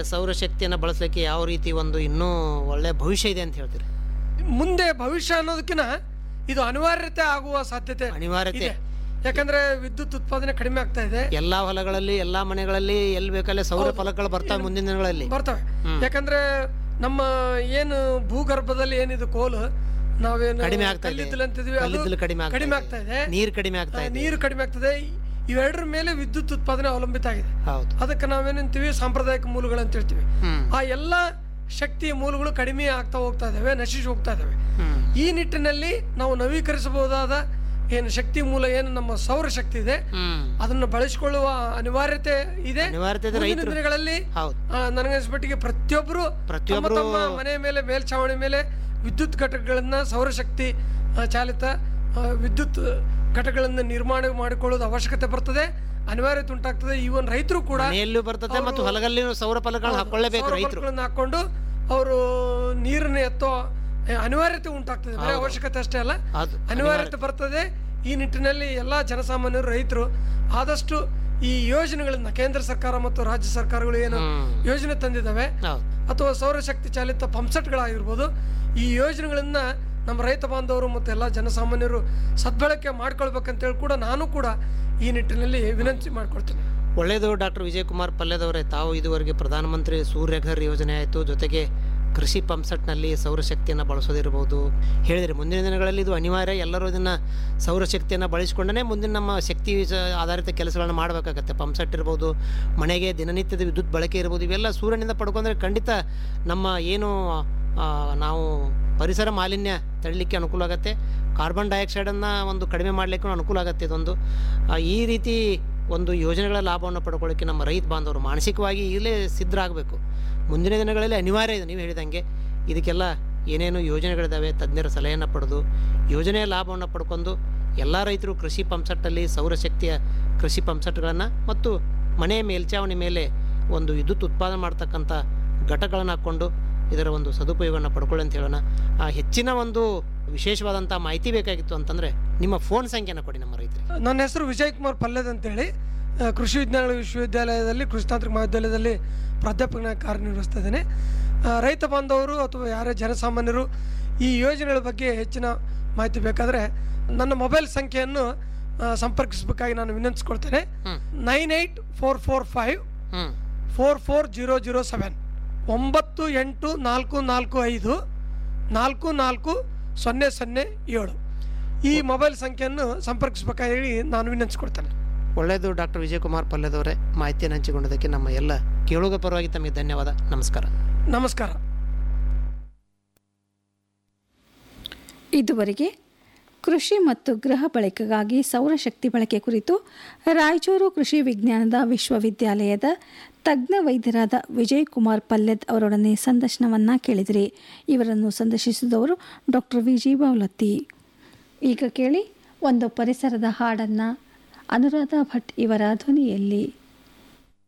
ಸೌರಶಕ್ತಿಯನ್ನು ಬಳಸಲಿಕ್ಕೆ ಯಾವ ರೀತಿ ಒಂದು ಇನ್ನೂ ಒಳ್ಳೆಯ ಭವಿಷ್ಯ ಇದೆ ಅಂತ ಹೇಳ್ತೀರಿ ಮುಂದೆ ಭವಿಷ್ಯ ಅನ್ನೋದಕ್ಕಿಂತ ಇದು ಅನಿವಾರ್ಯತೆ ಆಗುವ ಸಾಧ್ಯತೆ ಅನಿವಾರ್ಯತೆ ಇದೆ ಯಾಕಂದ್ರೆ ವಿದ್ಯುತ್ ಉತ್ಪಾದನೆ ಕಡಿಮೆ ಆಗ್ತಾ ಇದೆ ಎಲ್ಲಾ ಹೊಲಗಳಲ್ಲಿ ಎಲ್ಲಾ ಮನೆಗಳಲ್ಲಿ ಎಲ್ಲಿ ಬೇಕಲ್ಲೇ ಸೌರ ಫಲಕಗಳು ಬರ್ತವೆ ಮುಂದಿನ ದಿನಗಳಲ್ಲಿ ಬರ್ತವೆ ಯಾಕಂದ್ರೆ ನಮ್ಮ ಏನು ಭೂಗರ್ಭದಲ್ಲಿ ಏನಿದು ಕೋಲು ನಾವೇನು ಕಡಿಮೆ ಆಗ್ತಾ ಇದೆ. ಕಲ್ಲಿದ್ದಲು ಅಂತಿದ್ವಿ ಅದು ಕಲ್ಲಿದ್ದಲು ಕಡಿಮೆ ಆಗ್ತಾ ಕಡಿಮೆ ಇದೆ. ಆಗ್ತಾ ಇದೆ ನೀರು ಕಡಿಮೆ ಆಗ್ತಾ ಆ, ಇದೆ ನೀರು ಕಡಿಮೆ ಆಗ್ತದೆ ಇವೆರಡರ ಮೇಲೆ ವಿದ್ಯುತ್ ಉತ್ಪಾದನೆ ಅವಲಂಬಿತ ಆಗಿದೆ ಹೌದು ಅದಕ್ಕೆ ನಾವೇನಂತೀವಿ ಸಾಂಪ್ರದಾಯಿಕ ಮೂಲಗಳು ಅಂತ ಹೇಳ್ತೀವಿ ಹ್ಮ್ ಆ ಎಲ್ಲ ಶಕ್ತಿಯ ಮೂಲಗಳು ಕಡಿಮೆ ಆಗ್ತಾ ಹೋಗ್ತಾ ಇದ್ದಾವೆ ನಶಿಸಿ ಹೋಗ್ತಾ ಇದ್ದಾವೆ ಹ್ಮ್ ಈ ನಿಟ್ಟಿನಲ್ಲಿ ನಾವು ನವೀಕರಿಸಬಹುದಾದ ಏನು ಶಕ್ತಿ ಮೂಲ ಏನು ನಮ್ಮ ಸೌರಶಕ್ತಿ ಇದೆ ಹ್ಮ್ ಅದನ್ನು ಬಳಸಿಕೊಳ್ಳುವ ಅನಿವಾರ್ಯತೆ ಇದೆ ಅನಿವಾರ್ಯತೆ ಇದೆ, ಮುಂದಿನ ರೈತರು- ದಿನಗಳಲ್ಲಿ ಹೌದು ಆ, ನನಗನ್ಸ್ಮಟ್ಟಿಗೆ ಪ್ರತಿಯೊಬ್ಬರು ಪ್ರತಿಯೊಬ್ರು- ತಮ್ಮ ತಮ್ಮ ಮನೆ ಮೇಲೆ ಮೇಲ್ಛಾವಣಿ ಮೇಲೆ ವಿದ್ಯುತ್ ಘಟಕಗಳನ್ನ ಸೌರಶಕ್ತಿ ಆ, ಚಾಲಿತ ಆ, ವಿದ್ಯುತ್ ಘಟಕಗಳನ್ನ ನಿರ್ಮಾಣ ಮಾಡಿಕೊಳ್ಳೋದು ಅವಶ್ಯಕತೆ ಬರ್ತದೆ ಅನಿವಾರ್ಯತೆ ಉಂಟಾಗ್ತದೆ ಈವನ್ ರೈತರು ಕೂಡ ಮನೆಯಲ್ಲೂ ಬರ್ತದೆ ಮತ್ತು ಹೊಲಗಳಲ್ಲಿ ಸೌರ ಫಲಕಗಳನ್ನ ಹಾಕೊಳ್ಳೇಬೇಕು ಸೌರ ರೈತರು ಬಲ್ಬ್ಗಳನ್ನ ಹಾಕೊಂಡು ಅವರು ನೀರನ್ನ ಎತ್ತೋ ಆ, ಅನಿವಾರ್ಯತೆ ಉಂಟಾಗ್ತದೆ ಬರೀ ಅವಶ್ಯಕತೆ ಅಷ್ಟೇ ಅಲ್ಲ ಅದು ಅನಿವಾರ್ಯತೆ ಬರ್ತದೆ ಈ ನಿಟ್ಟಿನಲ್ಲಿ ಎಲ್ಲ ಜನಸಾಮಾನ್ಯರು ರೈತರು ಆದಷ್ಟು ಈ ಯೋಜನೆಗಳನ್ನ ಕೇಂದ್ರ ಸರ್ಕಾರ ಮತ್ತು ರಾಜ್ಯ ಸರ್ಕಾರಗಳು ಏನು ಹ್ಮ್ ಯೋಜನೆ ತಂದಿದ್ದಾವೆ ಹೌದು ಅಥವಾ ಸೌರಶಕ್ತಿ ಚಾಲಿತ ಪಂಪ್ಸೆಟ್ಗಳಾಗಿರ್ಬೋದು ಈ ಯೋಜನೆಗಳನ್ನ ನಮ್ಮ ರೈತ ಬಾಂಧವರು ಮತ್ತು ಎಲ್ಲ ಜನಸಾಮಾನ್ಯರು ಸದ್ಬಳಕೆ ಮಾಡ್ಕೊಳ್ಬೇಕಂತೇಳಿ ಕೂಡ ನಾನು ಕೂಡ ಈ ನಿಟ್ಟಿನಲ್ಲಿ ವಿನಂತಿ ಮಾಡ್ಕೊಳ್ತೇನೆ ಒಳ್ಳೆಯದು ಡಾಕ್ಟರ್ ವಿಜಯಕುಮಾರ್ ಪಲ್ಯದವರೇ ತಾವು ಇದುವರೆಗೆ ಪ್ರಧಾನಮಂತ್ರಿ ಸೂರ್ಯಘರ್ ಯೋಜನೆ ಆಯಿತು ಜೊತೆಗೆ ಕೃಷಿ ಪಂಪ್ಸೆಟ್ನಲ್ಲಿ ಸೌರಶಕ್ತಿಯನ್ನು ಬಳಸೋದಿರ್ಬೋದು ಹೇಳಿದರೆ ಮುಂದಿನ ದಿನಗಳಲ್ಲಿ ಇದು ಅನಿವಾರ್ಯ ಎಲ್ಲರೂ ಇದನ್ನು ಸೌರಶಕ್ತಿಯನ್ನು ಬಳಸಿಕೊಂಡೇ ಮುಂದಿನ ನಮ್ಮ ಶಕ್ತಿ ಸ- ಆಧಾರಿತ ಕೆಲಸಗಳನ್ನ ಮಾಡಬೇಕಾಗತ್ತೆ ಪಂಪ್ಸೆಟ್ ಇರ್ಬೋದು ಮನೆಗೆ ದಿನನಿತ್ಯದ ವಿದ್ಯುತ್ ಬಳಕೆ ಇರ್ಬೋದು ಇವೆಲ್ಲ ಸೂರ್ಯನಿಂದ ಪಡ್ಕೊಂಡ್ರೆ ಖಂಡಿತ ನಮ್ಮ ಏನು ಆ, ನಾವು ಪರಿಸರ ಮಾಲಿನ್ಯ ತಳ್ಳಲಿಕ್ಕೆ ಅನುಕೂಲ ಆಗುತ್ತೆ ಕಾರ್ಬನ್ ಡೈಆಕ್ಸೈಡನ್ನು ಒಂದು ಕಡಿಮೆ ಮಾಡಲಿಕ್ಕೂ ಅನುಕೂಲ ಆಗುತ್ತೆ ಇದೊಂದು ಆ, ಈ ರೀತಿ ಒಂದು ಯೋಜನೆಗಳ ಲಾಭವನ್ನು ಪಡ್ಕೊಳ್ಳೋಕ್ಕೆ ನಮ್ಮ ರೈತ ಬಾಂಧವರು ಮಾನಸಿಕವಾಗಿ ಈಗಲೇ ಸಿದ್ಧರಾಗಬೇಕು ಮುಂದಿನ ದಿನಗಳಲ್ಲಿ ಅನಿವಾರ್ಯ ಇದೆ ನೀವು ಹೇಳಿದಂಗೆ ಇದಕ್ಕೆಲ್ಲ ಏನೇನು ಯೋಜನೆಗಳಿದ್ದಾವೆ ತಜ್ಞರ ಸಲಹೆಯನ್ನು ಪಡೆದು ಯೋಜನೆಯ ಲಾಭವನ್ನು ಪಡ್ಕೊಂಡು ಎಲ್ಲ ರೈತರು ಕೃಷಿ ಪಂಪ್ಸೆಟ್ಟಲ್ಲಿ ಸೌರಶಕ್ತಿಯ ಕೃಷಿ ಪಂಪ್ಸೆಟ್ಗಳನ್ನು ಮತ್ತು ಮನೆ ಮೇಲ್ಚಾವಣಿ ಮೇಲೆ ಒಂದು ವಿದ್ಯುತ್ ಉತ್ಪಾದನೆ ಮಾಡ್ತಕ್ಕಂಥ ಘಟಕಗಳನ್ನು ಹಾಕ್ಕೊಂಡು ಇದರ ಒಂದು ಸದುಪಯೋಗವನ್ನು ಪಡ್ಕೊಳ್ಳಿ ಅಂತ ಹೇಳೋಣ ಆ ಹೆಚ್ಚಿನ ಒಂದು ವಿಶೇಷವಾದಂಥ ಮಾಹಿತಿ ಬೇಕಾಗಿತ್ತು ಅಂತಂದರೆ ನಿಮ್ಮ ಫೋನ್ ಸಂಖ್ಯೆನ ಕೊಡಿ ನಮ್ಮ ರೈತರಿಗೆ ನನ್ನ ಹೆಸರು ವಿಜಯ್ ಕುಮಾರ್ ಪಲ್ಯದ್ ಅಂತೇಳಿ ಆ, ಕೃಷಿ ವಿಜ್ಞಾನಗಳ ವಿಶ್ವವಿದ್ಯಾಲಯದಲ್ಲಿ ಕೃಷಿ ತಾಂತ್ರಿಕ ಮಹಾವಿದ್ಯಾಲಯದಲ್ಲಿ ಪ್ರಾಧ್ಯಾಪಕನಾಗಿ ಕಾರ್ಯನಿರ್ವಹಿಸ್ತಾ ಇದ್ದೇನೆ ಆ, ರೈತ ಬಾಂಧವರು ಅಥವಾ ಯಾರೇ ಜನಸಾಮಾನ್ಯರು ಈ ಯೋಜನೆಗಳ ಬಗ್ಗೆ ಹೆಚ್ಚಿನ ಮಾಹಿತಿ ಬೇಕಾದರೆ ನನ್ನ ಮೊಬೈಲ್ ಸಂಖ್ಯೆಯನ್ನು ಆ, ಸಂಪರ್ಕಿಸಬೇಕಾಗಿ ನಾನು ವಿನಂತಿಸ್ಕೊಳ್ತೇನೆ ಹ್ಮ್. Nine eight four four five ಹ್ಞೂ four four zero zero seven ಒಂಬತ್ತು ಎಂಟು ನಾಲ್ಕು ನಾಲ್ಕು ಐದು ನಾಲ್ಕು ನಾಲ್ಕು ಸೊನ್ನೆ ಸೊನ್ನೆ ಏಳು ಈ ಮೊಬೈಲ್ ಸಂಖ್ಯೆಯನ್ನು ಸಂಪರ್ಕಿಸಬೇಕಾಗಿ ಹೇಳಿ ನಾನು ವಿನಂತಿಸ್ಕೊಡ್ತೇನೆ ಒಳ್ಳೆಯದು ಡಾಕ್ಟರ್ ವಿಜಯಕುಮಾರ್ ಪಲ್ಯದವರೇ ಮಾಹಿತಿಯನ್ನು ಹಂಚಿಕೊಂಡದಕ್ಕೆ ನಮ್ಮ ಎಲ್ಲ ಕೇಳುಗ ಪರವಾಗಿ ತಮಗೆ ಧನ್ಯವಾದ ನಮಸ್ಕಾರ ನಮಸ್ಕಾರ ಇದುವರೆಗೆ ಕೃಷಿ ಮತ್ತು ಗೃಹ ಬಳಕೆಗಾಗಿ ಸೌರಶಕ್ತಿ ಬಳಕೆ ಕುರಿತು ರಾಯಚೂರು ಕೃಷಿ ವಿಜ್ಞಾನದ ವಿಶ್ವವಿದ್ಯಾಲಯದ ತಜ್ಞ ವೈದ್ಯರಾದ ವಿಜಯ್ ಕುಮಾರ್ ಪಲ್ಯದ್ ಅವರೊಡನೆ ಸಂದರ್ಶನವನ್ನು ಕೇಳಿದಿರಿ ಇವರನ್ನು ಸಂದರ್ಶಿಸಿದವರು ಡಾಕ್ಟರ್ ವಿ ಜಿ ಬಾವಲತ್ತಿ ಈಗ ಕೇಳಿ ಒಂದು ಪರಿಸರದ ಹಾಡನ್ನು ಅನುರಾಧ ಭಟ್ ಇವರ ಧ್ವನಿಯಲ್ಲಿ